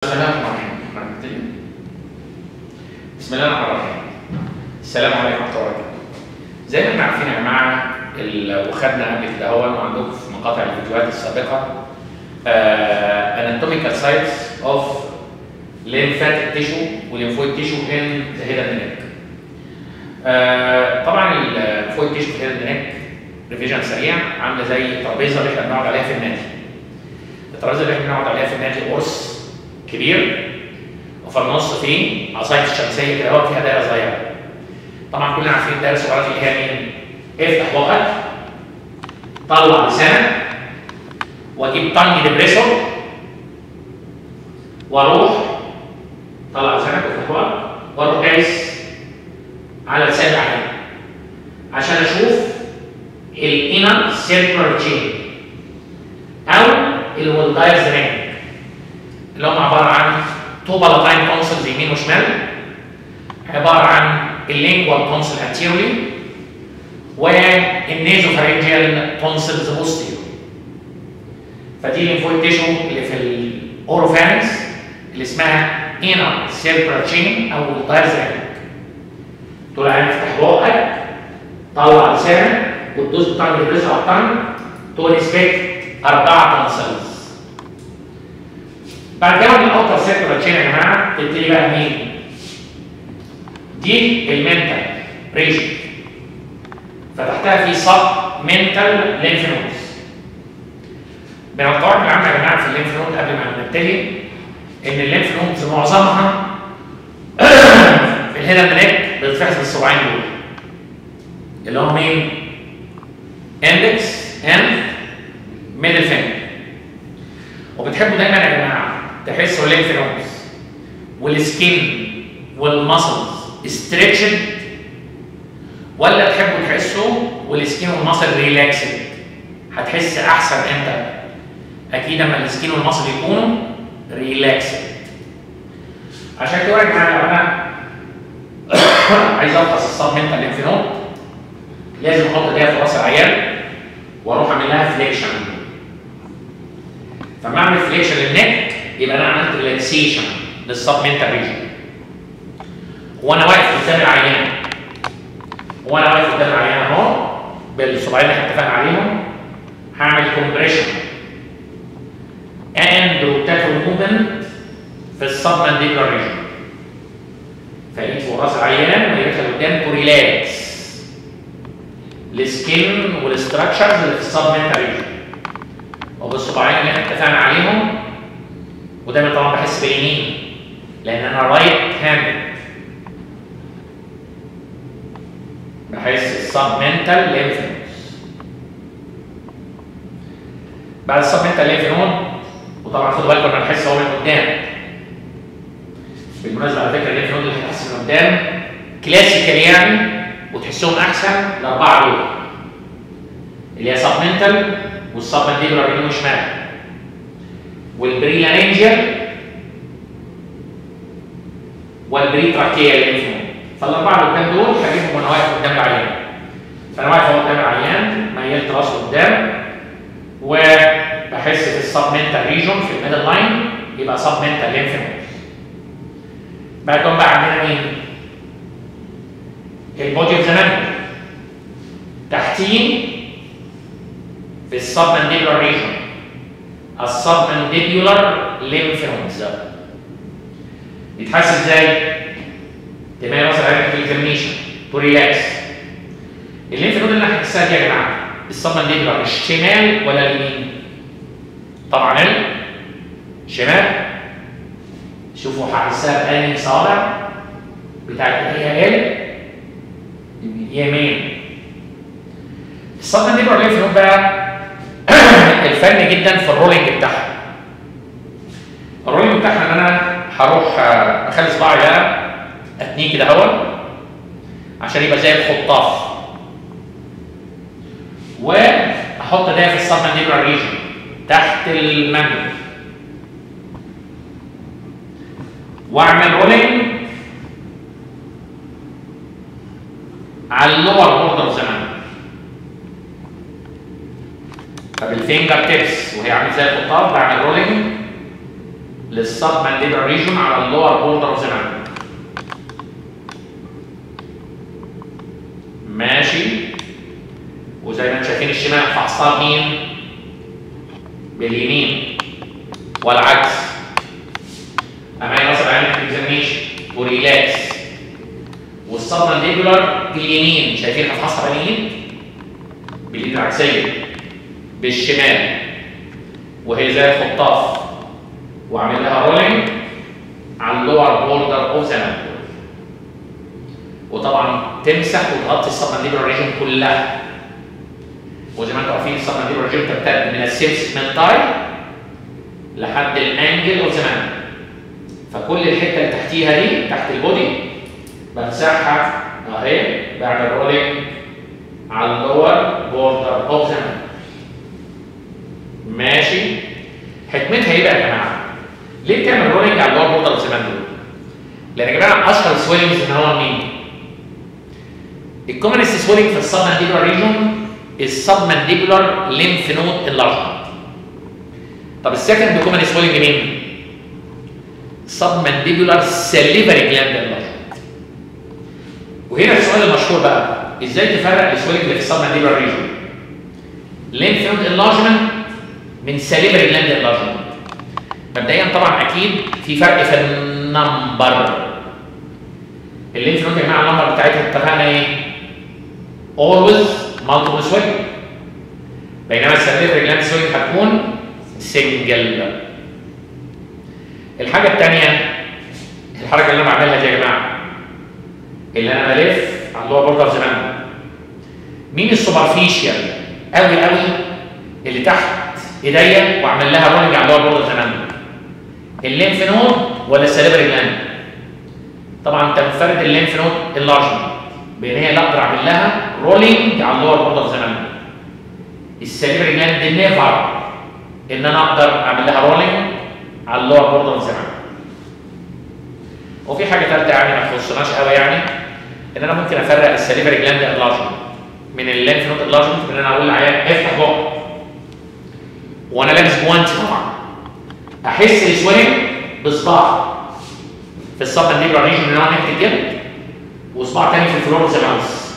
بسم الله الرحمن الرحيم احنا هنبتدي. بسم الله الرحمن الرحيم السلام عليكم ورحمه الله وبركاته زي ما احنا عارفين يا جماعه ال- وخدنا قبل كده هو وعندكم في مقاطع الفيديوهات السابقه anatomical sites of lymphatic tissue والليمفويد tissue in the head and neck. آه، طبعا الليمفويد tissue في الهيد and neck ريفيجن سريع عامله زي الترابيزه اللي احنا بنقعد عليها في النادي. الترابيزه اللي احنا بنقعد عليها في النادي قرص كبير وفي النص فيه عصايه الشمسيه كده اهو فيها دايره صغيره. طبعا كلنا عارفين الدايره الصغيره دي اللي هي مين؟ افتح بقك طلع لسانك واجيب تانج ديبريسور واروح طلع لسانك وافتح بقك واروح دايس على لسان العين عشان اشوف الانر سيركولار تشين او الولدايرز رينج اللي هم عباره عن تو بالاتاين تونسلز يمين وشمال عباره عن اللينجوال تونسل انتيرولي والنيزوفارنجيال تونسلز بوستيرو فدي الليمفويد تيشو اللي في الاوروفانكس اللي اسمها انر سيركولار تشين او الدايرز رينج تقول عين افتح بقك طلع لسانك وتدوس بتاع البريس على الطعم تقول اسبكت اربعه تونسلز بعد كده من الاوتر سيركولار تشين يا جماعه تبتدي بقى مين؟ دي المنتال ريجن فتحتها في سب منتال لينف نودز من القواعد العامه يا جماعه في اللينف نود قبل ما نبتدي ان اللينف نودز معظمها في الهيد اند نيك بتتفحص بالصباعين دول اللي هم مين؟ اندكس اند ميدل فينجر وبتحبوا دايما يا جماعه تحسوا الليمف نودز والسكين والمسلز ستريتشد ولا تحبوا تحسوا والسكين والمسل ريلاكسد هتحس احسن امتى اكيد اما السكين والمسل يكونوا ريلاكسد عشان كده يا جماعه لو انا عايز افحص الصاب منتال ليمف نود لازم احط ايديها في راس العيان واروح اعمل لها فليكشن فما اعمل فليكشن للنك يبقى انا عملت ريلاكسيشن للسب منتال ريجن وانا واقف قدام العيان وانا واقف قدام العيان اهو بالصباعين اللي احنا اتفقنا عليهم هعمل كومبريشن اند روتاتور موفمنت في السب مانديبلر ريجن فايد فوق راس العيان ويدخل قدام تو ريلاكس السكين والاستراكشرز اللي في السب منتال ريجن وبالصباعين اللي احنا اتفقنا عليهم ودايما طبعا بحس بيمين لان انا رايت هاند بحس السبمنتال ليمف نودز بعد السبمنتال ليمف نود وطبعا خدوا بالكم انا بحس هو من قدام بالمناسبه على فكره الليمف نود اللي هتحس من قدام كلاسيكال يعني وتحسهم احسن الاربعه دول اللي هي سبمنتال والسبمنديبولار يمين وشمال والبريلارنجيال والبريتراكيال ليمف نود فالاربعه اللي قدام دول هجيبهم وانا واقف قدام العيان فانا واقف أهو قدام العيان ميلت راسه قدام وبحس في السبمنتال ريجون في الميدل لاين يبقى سبمنتال ليمف نود بعد كده بقى عندنا مين؟ البودي اوف ذا تحتيه في السبمنديبولار ريجون السبمنديبولار ليمف نودز بيتحس ازاي؟ تمام راس العين في الكرنيشن تو ريلاكس الليمف نود اللي احنا هنحسها دي يا جماعه السبمنديبولار الشمال ولا اليمين؟ طبعا الشمال شوفوا هحسها بأنهي صابع بتاعت هي ال يمين السبمنديبولار ليمف نود بقى الفن جدا في الرولينج بتاعها الرولينج بتاعها ان انا هروح اخلي صباعي بقى اتنيه كده اهو عشان يبقى زي الخطاف واحط ده في السبمنديبولار ريجن تحت المنبل واعمل رولينج على اللور بوردر زمان فبالفينجر تيبس وهي عامله زي الخطاف بعمل رولينج للسب مانديبلر ريجون على اللور بوردر اوف ذا مانديبل ماشي وزي ما انتم شايفين الشمال فحصها بمين؟ باليمين والعكس اما ينصب عينك في الاكزامينشن وريلاكس والسب مانديبلر باليمين شايفين هفحصها باليمين؟ باليد العكسيه بالشمال وهي زي الخطاف واعمل لها رولينج على اللور بوردر اوف ذا وطبعا تمسح وتغطي السبمنديبلر ريجن كلها وزي ما انتم عارفين السبمنديبلر ريجن تمتد من السيبس منتاي لحد الانجل اوف ذا فكل الحته اللي تحتيها دي تحت البودي بمسحها اهي بعمل رولينج على اللور بوردر اوف ذا ماشي حكمتها ايه بقى يا جماعه؟ ليه بتعمل رولينج على اللور بوردر اوف ذا لان يا جماعه اشهر سويلنجز ان هو مين؟ الكومنست سويلنج في السبمنديبولار ريجون السبمنديبولار ليمف نود انلارجمنت طب السكند كومن سويلنج مين؟ سبمنديبولار سليفري جلاند انلارجمنت وهنا السؤال المشهور بقى ازاي تفرق السويلنج اللي في السبمنديبولار ريجون ليمف نود انلارجمنت من سليفري جلاند انلارجمنت مبدئيا طبعا اكيد في فرق في النمبر الليمف نود يا جماعه النمبر بتاعتها اتفقنا ايه؟ always multiple swing بينما السليفري جلاند swing هتكون سنجل الحاجه الثانيه الحركه اللي انا بعملها دي يا جماعه اللي انا بلف على اللور بوردر زمان مين السوبرفيشال قوي قوي اللي تحت ايديا واعمل لها رولنج على اللور بوردر زمان الليمف نود ولا السليفري جلاند طبعا تنفرد الليمف نود اللارجمنت بان هي اللي اقدر اعمل لها رولينج على اللور بوردر زمان السليفري جلاند نيفر ان انا اقدر اعمل لها رولينج على اللور بوردر زمان وفي حاجه ثالثه يعني ما تخصناش قوي يعني ان انا ممكن افرق السليفري جلاند انلارجمنت من الليمف نود انلارجمنت ان انا اقول للعيان افتح بقك وانا لابس جوانتي طبعا احس السوينج بصباع في السبمنديبلر ريجن اللي هو ناحيه الجلد وصباع تاني في الفلور ذا ماوس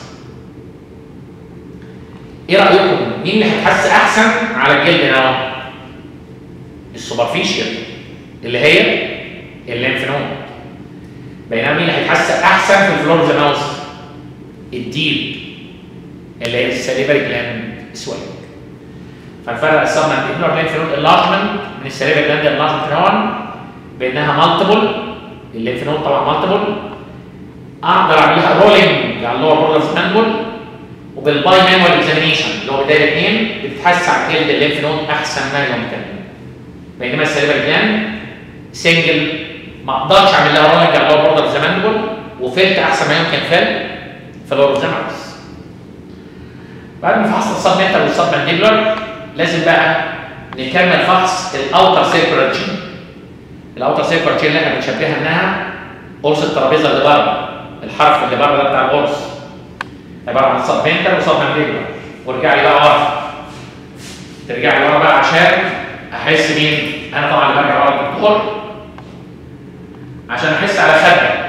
ايه رايكم مين اللي هتحس احسن على الجلد هنا السوبرفيشال اللي هي الليمف نود بينما مين اللي هيتحس احسن في الفلور ذا ماوس الديب اللي هي السليفري جلاند سوينج فنفرق السبمنديبلر ليمف نود انلارجمنت من السليفري جلاند انلارجمنت هون بانها مالتيبل الليمف نود طبعا مالتيبل اقدر اعمل لها رولينج على اللور بوردرز مانجول وبالباي مانوال اكزامينشن اللي هو بدايه اثنين بتتحس على جلد الليمف نود احسن ما يمكن بينما السليفري جلاند سنجل ما اقدرش اعمل لها رولينج على اللور بوردرز مانجول وفلت احسن ما يمكن فل في اللور زمرس بعد ما فحصنا السب ميتال والسب مانديبلر لازم بقى نكمل فحص الاوتر سيركولار تشين الاوتر سيركولار تشين اللي احنا بنشبهها انها قرص الترابيزه اللي بره الحرف اللي بره ده بتاع القرص عباره عن سب ميتال وسب مانديبلر وارجع لي بقى ورا ترجع لي ورا بقى عشان احس مين انا طبعا اللي برجع ورا الدكتور عشان احس على خده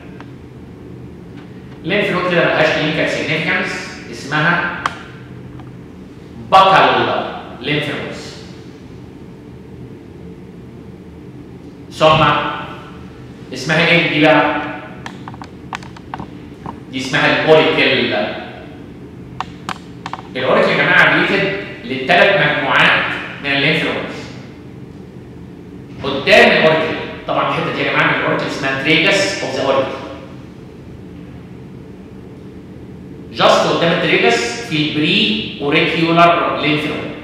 لينف نود كده ملهاش كلينيكال سيجنيفيكانس اسمها بكال لينف نودز ثم اسمها ايه دي بقى؟ دي اسمها الاوريكل الاوريكل يا جماعه ريليتد للثلاث مجموعات من اللينف نودز قدام الاوريكل طبعا الحته دي يا جماعه من الاوريكل اسمها تريجس اوف ذا اوريكل جاست قدام التريجس في البري اوريكيولار لينف نود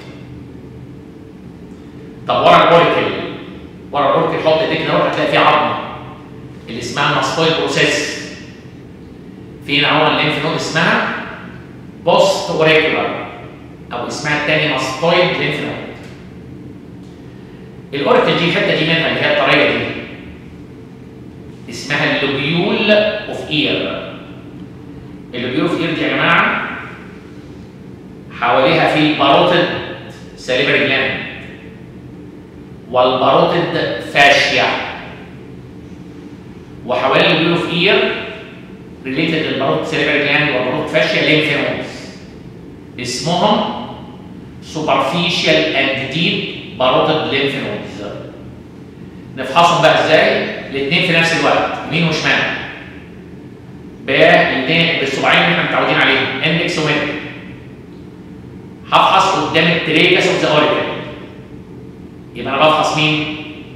طب ورا الاوريكل ورا الاوريكل حط ايديك هنا هتلاقي في عظمه اللي اسمها ماستويد بروسيس في هنا هو اللينف نود اسمها بوست اوريكولار او اسمها الثاني ماستويد لينف نود الاوريكل دي الحته دي منها اللي هي الطريه دي اسمها اللوبيول اوف اير اللوبيول اوف اير دي يا جماعه حواليها في باروتد ساليفري جلاند والباروتد فاشيا وحوالين اللي في اير ريليتد للباروت سيريبرال جلاند والباروت فاشيا ليمف نودز اسمهم سوبرفيشال اند ديب باروتد ليمف نودز نفحصهم بقى ازاي؟ الاثنين في نفس الوقت يمين وشمال بالاثنين بالصباعين اللي احنا متعودين عليهم اندكس وميدل هفحص قدام التريكس اوف ذا اوريكل يبقى انا بفحص مين؟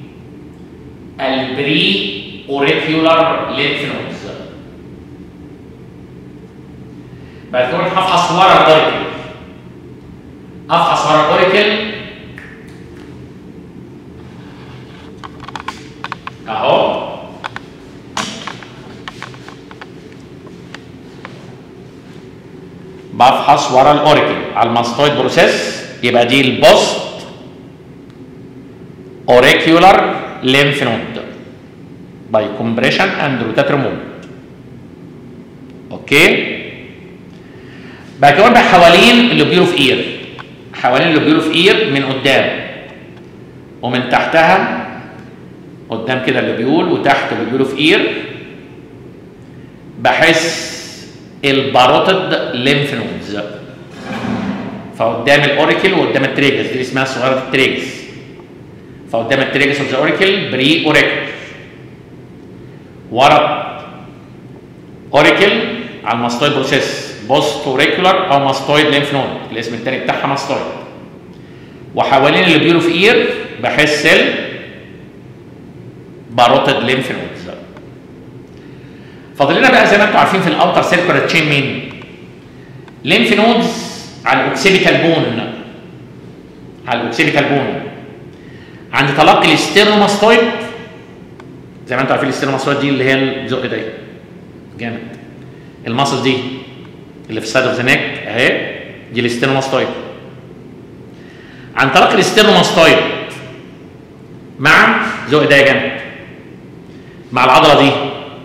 البري اوريكيولار لينف نودز بعد كده هفحص ورا الاوريكل افحص ورا الاوريكل اهو بفحص ورا الاوريكل على الماستويد بروسيس يبقى دي البوست اوريكيولار ليمف نود باي كومبريشن اند روتاتور موفمنت اوكي بعد كده بقى حوالين اللوبيولو في اير حوالين اللوبيولو في اير من قدام ومن تحتها قدام كده اللوبيول وتحت اللوبيولو في اير بحس الباروتد ليمف نودز فقدام الاوريكل وقدام التريجس دي اسمها صغيره التريجس فقدام التريجس اوف ذا اوريكل بري اوريكل ورا اوريكل على الماستويد بروسيس بوست اوريكولار او ماستويد ليمف نود الاسم الثاني بتاعها ماستويد وحوالين اللي بيقولوا في اير بحس ال باروتد ليمف نودز فاضل لنا بقى زي ما انتم عارفين في الاوتر سيركولار تشين مين؟ ليمف نودز على الاوكسيبيتال بون على الاوكسيبيتال بون عند تلقي الاستيرنوماستويد زي ما انتم عارفين الاستيرنوماستويد دي اللي هي الزق دي جامد الماسل دي اللي في السايد اوف ذا نيك اهي دي الاستيرنوماستويد عن تلقي الاستيرنوماستويد مع زق ده جامد مع العضله دي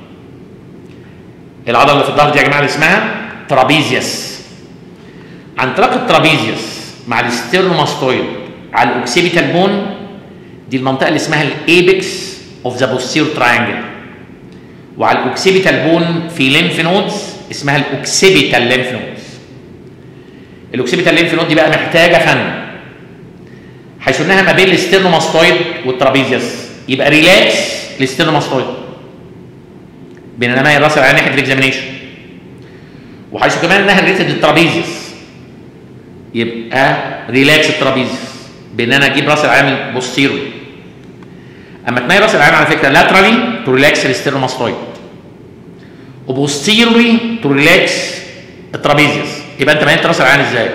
العضله اللي في الظهر دي يا جماعه اللي اسمها ترابيزيوس عن طريق الترابيزيوس مع الاستيرنوماستويد على الاوكسيبيتال بون دي المنطقه اللي اسمها الايبكس اوف ذا بوستير تراينجل وعلى الاوكسيبيتال بون في ليمف نودز اسمها الاوكسيبيتال ليمف نودز الاوكسيبيتال ليمف نود دي بقى محتاجه فن حيث انها ما بين الاستيرنوماستويد والترابيزيوس يبقى ريلاكس الاستيرنوماستويد بينما هي الراس على ناحيه الاكزامينيشن وحيث كمان انها ريليتد للترابيزيوس يبقى ريلاكس الترابيزيوس بان انا اجيب راس العين بوستيرو اما تميل راس العين على فكره لاترالي تو ريلاكس الاستيرنوماستويد وبوستيرولي تو ريلاكس الترابيزيوس يبقى انت ميلت راس العين ازاي؟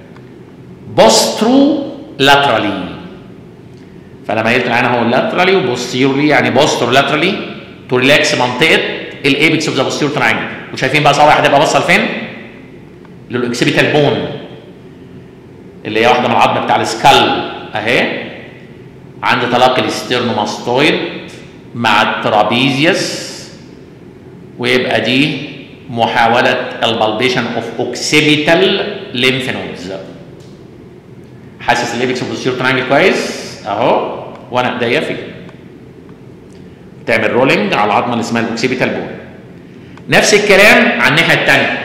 بوسترو لاترالي فانا ميلت العين اهو لاترالي وبوستيرولي يعني بوسترو لاترالي تو ريلاكس منطقه الايبكس اوف ذا بوستيرو تراينجل وشايفين بقى صوابع واحد هيبقى باصه لفين؟ للاكسبيتال بون اللي هي واحده من العظم بتاع السكال اهي عند تلاقي الاسترنوماستويد مع الترابيزيوس ويبقى دي محاولة البالبيشن اوف اوكسيبيتال ليمف نودز حاسس الايبكس اوف السير ترانجل كويس اهو وانا ايديا فيه تعمل رولينج على العظمه اللي اسمها الاوكسيبيتال بون نفس الكلام على الناحيه الثانيه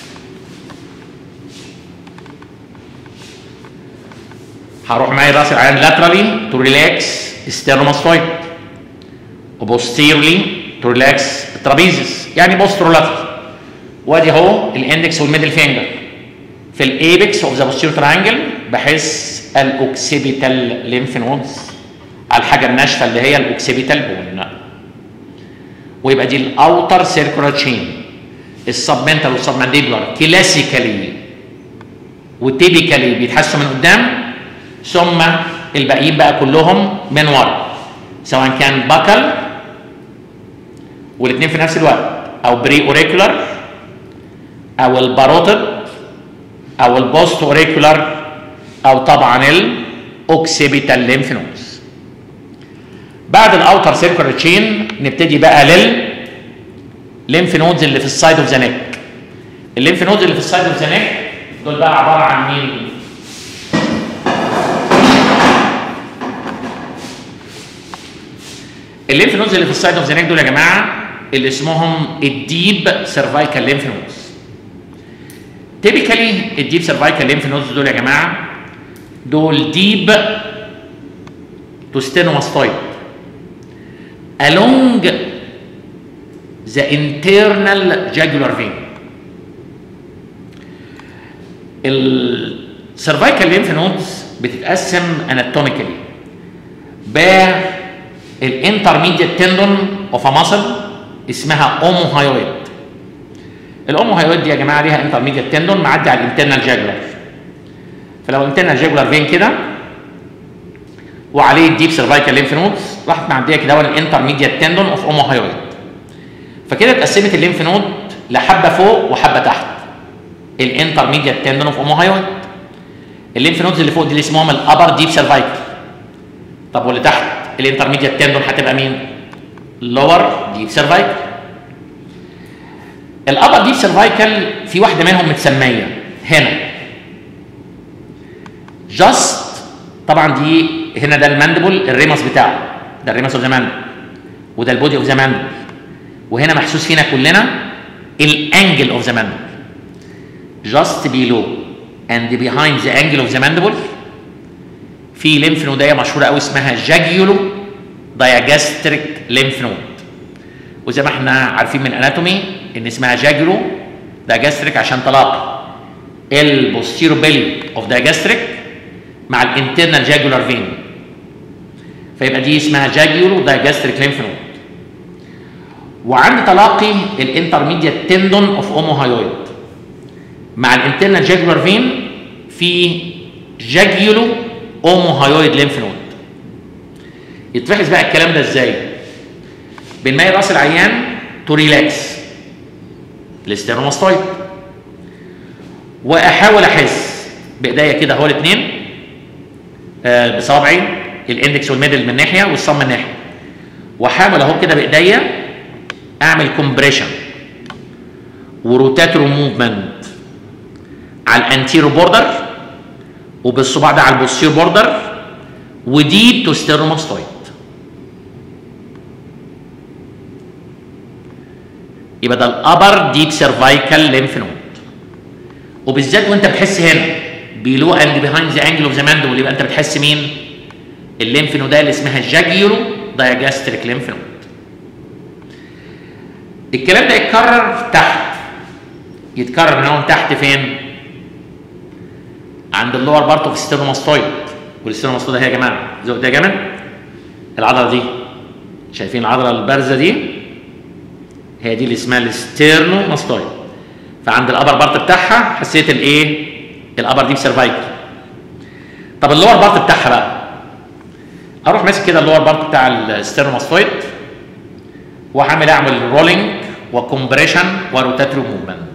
هروح معايا راس العين لاترالي تو ريلاكس ستيرنوماستويد وبوستيرلي تو ريلاكس الترابيزيس يعني بوسترو لاترال وادي اهو الاندكس والميدل فينجر في الايبكس اوف ذا بوستيرو ترانجل بحس الاوكسيبيتال ليمف نودز على الحاجه الناشفه اللي هي الاوكسيبيتال بون ويبقى دي الاوتر سيركولار تشين السبمنتال والسبمانديبولار كلاسيكالي وتيبيكالي بيتحسوا من قدام ثم الباقيين بقى كلهم من ورا سواء كان باكل والاثنين في نفس الوقت او بري اوريكولار او الباروتد او البوست اوريكولار او طبعا الاوكسيبيتال ليمف نودز بعد الاوتر سيركولار تشين نبتدي بقى لل ليمف نودز اللي في السايد اوف ذا نيك الليمف نودز اللي في السايد اوف ذا نيك دول بقى عباره عن مين الليمف نودز اللي في السايد اوف ذا نيك دول يا جماعه اللي اسمهم الديب سيرفايكال ليمف نودز تيبيكالي الديب سيرفايكال ليمف نودز دول يا جماعه دول ديب تو ستينوماستويد along the internal jugular vein السيرفايكال ليمف نودز بتتقسم اناتوميكالي بالانترميديت تندون اوف ا ماسل اسمها اوموهايويد الاوموهايويد دي يا جماعه ليها انترميديت تندون معدي على الانترنال جاجولار فلو الانترنال جاجولار فين كده وعليه الديب سيرفايكال ليمف نودز راحت معديه كده ورا الانترميديت تندون اوف اوموهايويد فكده اتقسمت الليمف نود لحبه فوق وحبه تحت الانترميديت تندون اوف اوموهايويد الليمف نودز اللي فوق دي اللي اسمهم الابر ديب سيرفايكال طب واللي تحت الانترميديت تندون هتبقى مين؟ لور ديب سيرفايكال الابر ديب سيرفايكال في واحده منهم متسميه هنا جاست طبعا دي هنا ده الماندبل الريمس بتاعه ده الريمس اوف ذا ماندبل وده البودي اوف ذا ماندبل وهنا محسوس فينا كلنا الانجل اوف ذا ماندبل just below and behind the angle of the mandible في ليمف نودية مشهورة قوي اسمها جاجيولو دايجاستريك ليمف نود وزي ما احنا عارفين من اناتومي ان اسمها جاجيولو دايجاستريك عشان تلاقي البوستيرو بيلي اوف دايجاستريك مع الانترنال جاجولار فين فيبقى دي اسمها جاجيولو دايجاستريك ليمف نود وعند تلاقي الانترميديت تندون اوف اوموهايويد مع الانترنال جاجولار فين في جاجيولو اوموهايويد ليمف نود يتفحص بقى الكلام ده ازاي بنميل راس العيان تو ريلاكس الاستيرنوماستويد واحاول احس بايديا كده هو الاثنين آه بصابعي الاندكس والميدل من ناحيه والصم من ناحيه واحاول اهو كده بايديا اعمل كومبريشن وروتاترو موفمنت على الانتيرو بوردر وبالصباع ده على البوستير بوردر وديب تو ستيرنوماستويد يبقى ده الابر ديب سيرفايكال ليمف نود وبالذات وانت بتحس هنا بيلو اند بيهايند ذا انجل اوف ذا ماندبل يبقى انت بتحس مين؟ الليمف نودال اللي اسمها جاجيولو دايجاستريك ليمف نود الكلام ده يتكرر تحت يتكرر من هون تحت فين؟ عند اللور بارت اوف ستيرنوماستويد والستيرنوماستويد اهي يا جماعه زق ده جامد العضله دي شايفين العضله البارزه دي هي دي اللي اسمها الستيرنوماستويد فعند الابر بارت بتاعها حسيت الايه؟ الابر ديب سيرفايكل طب اللور بارت بتاعها بقى اروح ماسك كده اللور بارت بتاع الستيرنوماستويد وهعمل اعمل رولينج وكومبريشن وروتاتري موفمنت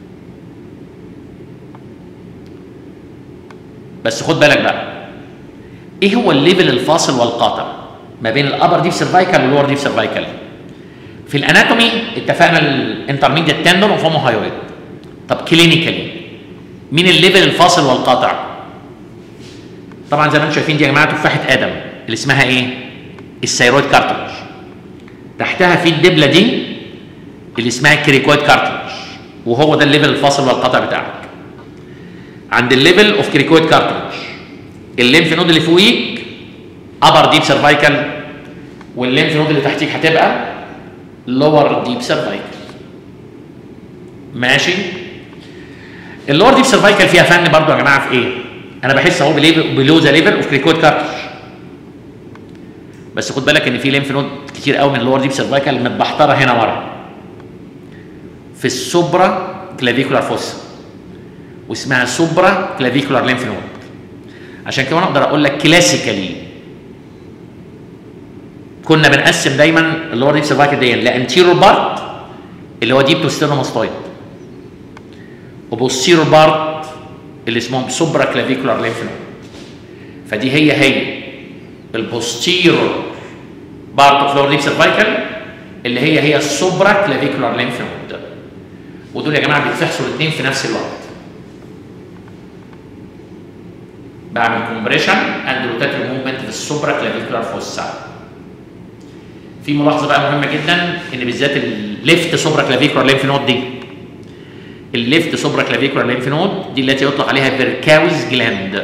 بس خد بالك بقى ايه هو الليفل الفاصل والقاطع ما بين الابر ديب سيرفايكال واللور ديب سيرفايكال في الاناتومي اتفقنا الانترميديت تندون اوف هايويد طب كلينيكالي مين الليفل الفاصل والقاطع طبعا زي ما انتم شايفين دي يا جماعه تفاحه ادم اللي اسمها ايه الثيرويد كارتلج تحتها في الدبله دي اللي اسمها كريكويد كارتلج وهو ده الليفل الفاصل والقاطع بتاعك عند الليفل اوف كريكويد كارتلج الليمف نود اللي فوقيك ابر ديب سيرفايكال والليمف نود اللي تحتيك هتبقى لور ديب سيرفايكال ماشي اللور ديب سيرفايكال فيها فن برضو يا جماعه في ايه انا بحس اهو بلو ذا ليفل اوف كريكويد كارتلج بس خد بالك ان في ليمف نود كتير قوي من اللور ديب سيرفايكال متبحتره هنا ورا في السوبرا كلافيكولار فوسا واسمها سوبرا كلافيكولار ليمف نود عشان كده انا اقدر اقول لك كلاسيكالي كنا بنقسم دايما اللور ديب سيرفايكال دي لانتيرور بارت اللي هو ديب تو ستيرنوماستويد وبوستيرور بارت اللي اسمهم سوبرا كلافيكولار ليمف نود فدي هي هي البوستيرور بارت اوف لور ديب سيرفايكال اللي هي هي السوبرا كلافيكولار ليمف نود ودول يا جماعه بيتفحصوا الاثنين في نفس الوقت بعمل كومبريشن اند روتاتري موفمنت في السوبرا كلافيكولار فوسا في ملاحظه بقى مهمه جدا ان بالذات الليفت سوبرا كلافيكولار ليمف نود دي الليفت سوبرا كلافيكولار ليمف نود دي التي يطلق عليها فيركاوز جلاند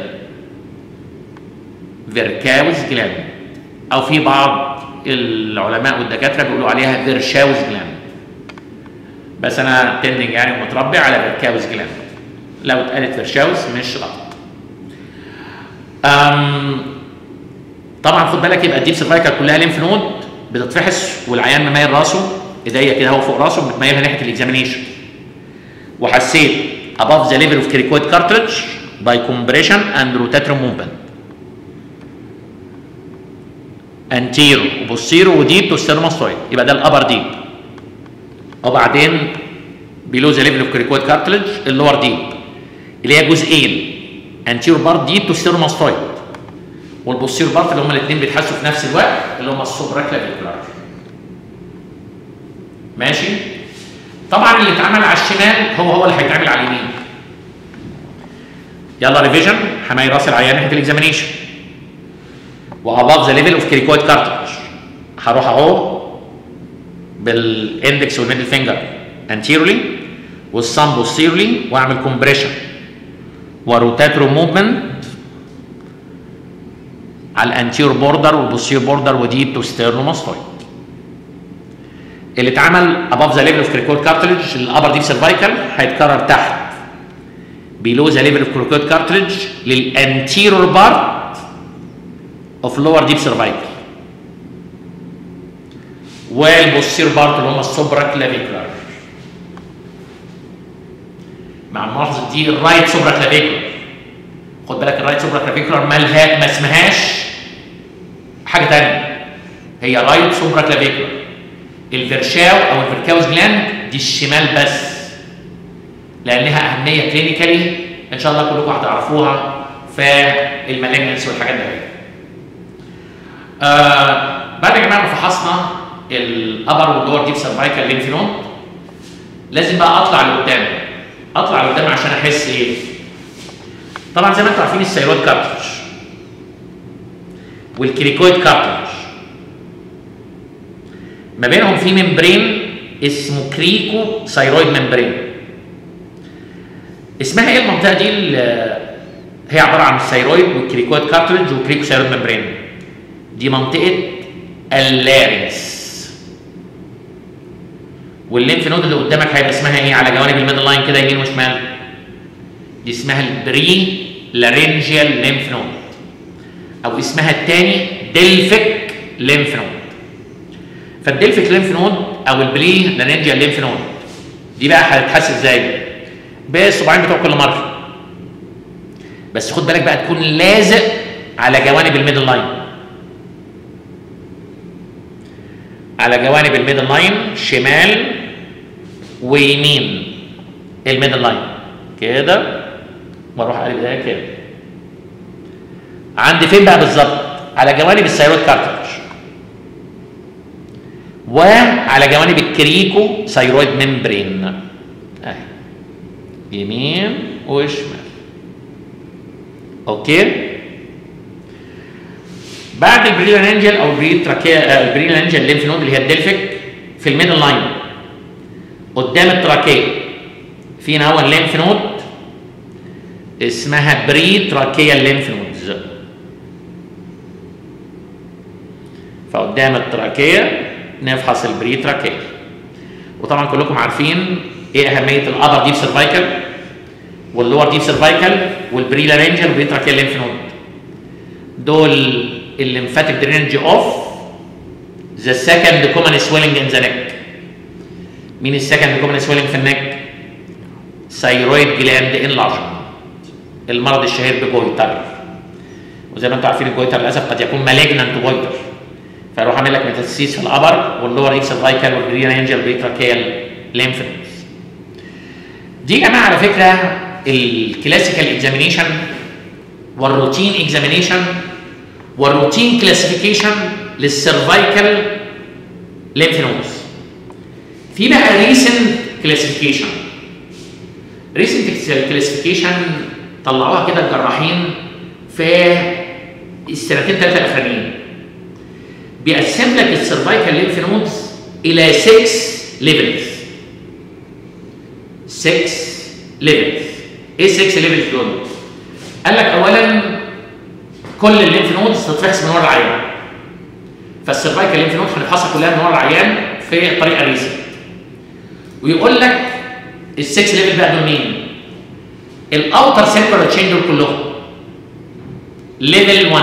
فيركاوز جلاند او في بعض العلماء والدكاتره بيقولوا عليها فيرشاوز جلاند بس انا تندنج يعني متربي على فيركاوز جلاند لو اتقالت فيرشاوز مش غلط أم طبعا خد بالك يبقى الديب سيرفايكال كلها ليمف نود بتتفحص والعيان مميل راسه ايديا كده هو فوق راسه متميلها ناحيه الاكزامينيشن وحسيت above the level of cricoid cartilage by compression and rotator movement anterior وبوستيرو وديب تو ستيرماستويد يبقى ده الابر ديب وبعدين below the level of cricoid cartilage اللور ديب اللي هي جزئين anterior part ديب تو ستيرماستويد والبوستيرو بارت اللي هم الاثنين بيتحسوا في نفس الوقت اللي هم السوبرا كلافيكولار ماشي طبعا اللي اتعمل على الشمال هو هو اللي هيتعمل على اليمين يلا ريفيجن حماي راس العيان ناحيه الاكزامينيشن واباف ذا ليفل اوف كريكويد كارتج هروح اهو بالاندكس والميدل فينجر انتيرولي والصم بوستيرولي واعمل كومبريشن وروتاترو موفمنت على الانتير بوردر والبوستير بوردر وديب تو ستيرنوماستويد اللي اتعمل above the level of cricoid cartilage الابر ديب سيرفايكال هيتكرر تحت below the level of cricoid cartilage للانتيرور بارت of lower deep cervical والبوستير بارت اللي هم السوبرا كلافيكولار مع الملاحظه دي الرايت سوبرا كلافيكولار خد بالك الرايت سوبرا كلافيكولار مالها ما اسمهاش حاجه ثانيه هي رايت سوبرا كلافيكولار الفرشاو او الفركاوز جلاند دي الشمال بس لانها اهميه كلينيكالي ان شاء الله كلكم هتعرفوها في المالجنس والحاجات دي آه بعد يا جماعه ما فحصنا الابر واللور ديب سيرفايكال ليمف نود لازم بقى اطلع لقدام اطلع لقدام عشان احس ايه طبعا زي ما انتم عارفين الثيرويد كارتج والكريكويد كارتج ما بينهم في ممبرين اسمه كريكو ثيرويد ممبرين اسمها ايه المنطقه دي هي عباره عن الثيرويد والكريكويد كارتلج وكريكو ثيرويد ممبرين دي منطقه اللارنس والليمف نود اللي قدامك هيبقى اسمها ايه على جوانب الميدل لاين كده يمين وشمال دي اسمها البري لارنجيال ليمف نود او اسمها الثاني دلفيك ليمف نود فالدلفيك ليمف نود او البري لارنجيال ليمف نود دي بقى هتتحس ازاي بالصباعين بتوع كل مره بس خد بالك بقى تكون لازق على جوانب الميدل لاين على جوانب الميدل لاين شمال ويمين الميدل لاين كده واروح قلب ده كده عند فين بقى بالظبط على جوانب الثيرويد كارتج وعلى جوانب الكريكو ثيرويد ممبرين اهي يمين وشمال اوكي بعد البريلان انجل او البري تراكيا البريلان انجل ليمف نود اللي هي الدلفيك في الميدل لاين قدام التراكيه في نوع ليمف نود اسمها بري تراكيا ليمف نودز فقدام التراكيه نفحص البري تراكيه وطبعا كلكم عارفين ايه اهميه الابر ديب سيرفايكال واللور ديب سيرفايكال والبري لارنجل والبري تراكيا ليمف نود دول الليمفاتيك درينج اوف ذا سكند كومن سويلنج ان ذا نيك مين السكند كومن سويلنج في النك ثايرويد جلاند انلارجمنت المرض الشهير بجويتر وزي ما انتم عارفين الجويتر للاسف قد يكون مالجنانت جويتر فيروح عامل لك ميتاسيس في الابر واللور ديب سيرفايكال والبري لارنجل والبري تراكيال ليمف دي يا جماعه على فكره الكلاسيكال اكزامينيشن والروتين اكزامينيشن والروتين كلاسيفيكيشن للسيرفايكال ليمف نودز في بقى ريسنت كلاسيفيكيشن ريسنت كلاسيفيكيشن طلعوها كده الجراحين في السنتين ثلاثه الاخرانيين بيقسم لك السيرفايكال ليمف نودز الى 6 ليفلز 6 ليفلز ايه 6 ليفلز دول؟ قال لك اولا كل الليمف نودز تتفحص من ورا العيان فالسيرفايكال ليمف نودز هنفحصها كلها من ورا العيان في طريقه ريسنت ويقول لك السكس ليفل بقى دول مين؟ الاوتر سيركولار تشين دول كلهم ليفل 1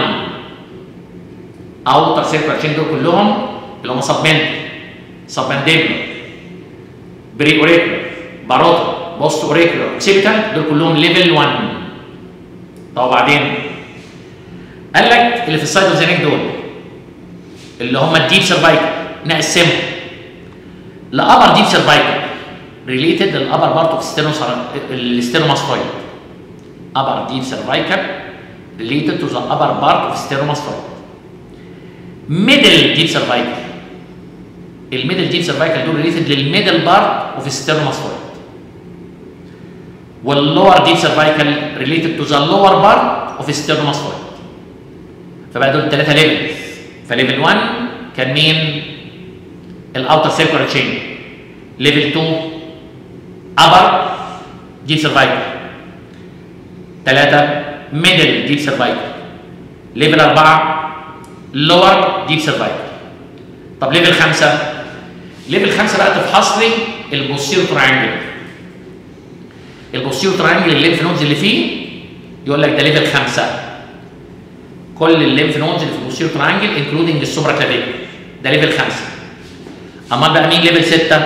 اوتر سيركولار تشين دول كلهم اللي هم سبمنت سبمنديبلر بري اوريكولار باروتا بوست اوريكولار اوكسيبيتال دول كلهم ليفل 1 طب وبعدين قال لك اللي في السايد اوف ذا نيك دول اللي هم الديب سيرفايكال نقسمهم لابر ديب سيرفايكال ريليتد للابر بارت اوف الستيرنوماستويد upper deep cervical related to the upper part of sternum middle deep cervical الميدل ديب سيرفايكال دول ريليتد للميدل بارت اوف ستيرنوماستويد واللور ديب سيرفايكال ريليتد تو ذا لور بارت اوف ستيرنوماستويد فبقى دول ثلاثه ليفلز فليفل 1 كان مين؟ الاوتر سيركولار تشين ليفل 2 ابر ديب سيرفايكال ثلاثة ميدل ديب سيرفايكال ليفل أربعة لور ديب سيرفايكال طب ليفل خمسة ليفل خمسة بقى تفحص لي البوستيرو ترانجل البوستيرو ترانجل الليمف نودز اللي فيه يقول لك ده ليفل خمسة كل الليمف نودز اللي في البوستيرو ترانجل انكلودنج السوبرا كلافيكول ده ليفل خمسة امال بقى مين ليفل ستة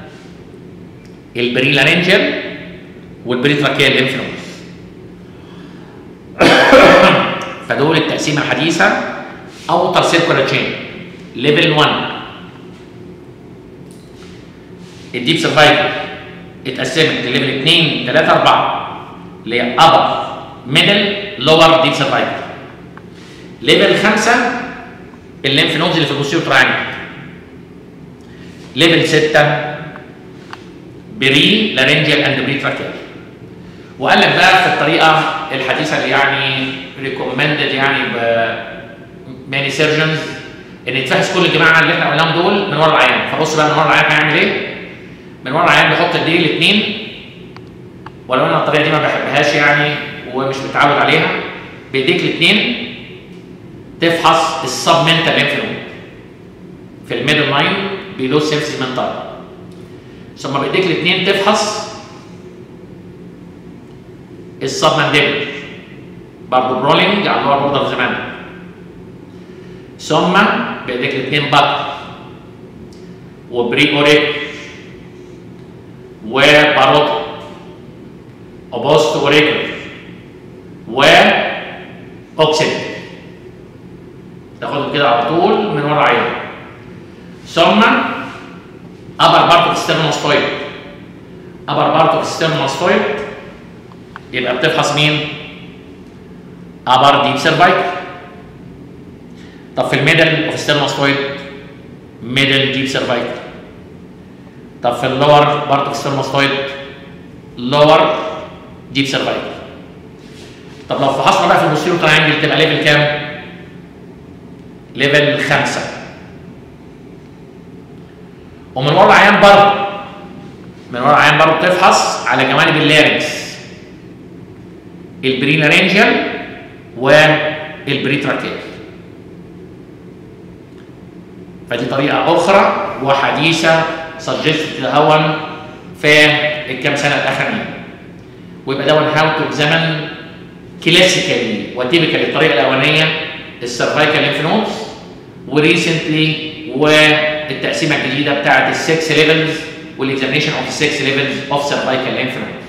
البري لارنجل والبري تراكيال ليمف نودز فدول التقسيمه الحديثه اوتر سيركولار تشين ليفل 1 الديب سرفايفل اتقسمت لليفل 2 3 4 اللي هي ابر ميدل لور ديب سرفايفل ليفل 5 الليمف نودز اللي في البوستيريور تراينجل ليفل 6 بري لارنجيال اند بري تراكيال وقال لك بقى في الطريقه الحديثه اللي يعني ريكومندد يعني ب ماني سيرجنز ان يتفحص كل الجماعه اللي احنا قلناهم دول من ورا العيان فبص بقى من ورا العيان هيعمل ايه؟ من ورا العيان بيحط ايديه الاثنين ولو انا الطريقه دي ما بحبهاش يعني ومش متعود عليها بايديك الاثنين تفحص السبمنتال ليمف نود في الميدل لاين بيلو سيرفيس منتال ثم بايديك الاثنين تفحص السبمنديبل برضه برولينج على اللور بوردر زمان ثم بايديك الاثنين بطن وبري اوريك وباروت اوبوست اوريكل و اوكسيد تاخدهم كده على طول من ورا عينك ثم ابر بارت اوف ستيرنوستويد ابر بارت اوف ستيرنوستويد يبقى بتفحص مين؟ ابر ديب سيرفايكل طب في الميدل اوف ستيرنوستويد ميدل ديب سيرفايكل طب في اللور بارت اوف ستيرنوستويد لور ديب سيرفايكل طب لو فحصنا بقى في البوستيريو تراينجل تبقى ليفل كام؟ ليفل خمسة ومن ورا العيان برضه من ورا العيان برضه بتفحص على جوانب اللارنكس البرينارنجال والبريتراكيال فدي طريقة أخرى وحديثة سجلت تتهون في الكام سنة الأخرين ويبقى ده هاو تو اكزامن كلاسيكالي وتيبيكالي الطريقة الأولانية السرفايكال ليمف نودز وريسنتلي والتقسيمة الجديدة بتاعت السكس ليفلز والاكزامينشن اوف السكس ليفلز اوف سرفايكال ليمف نودز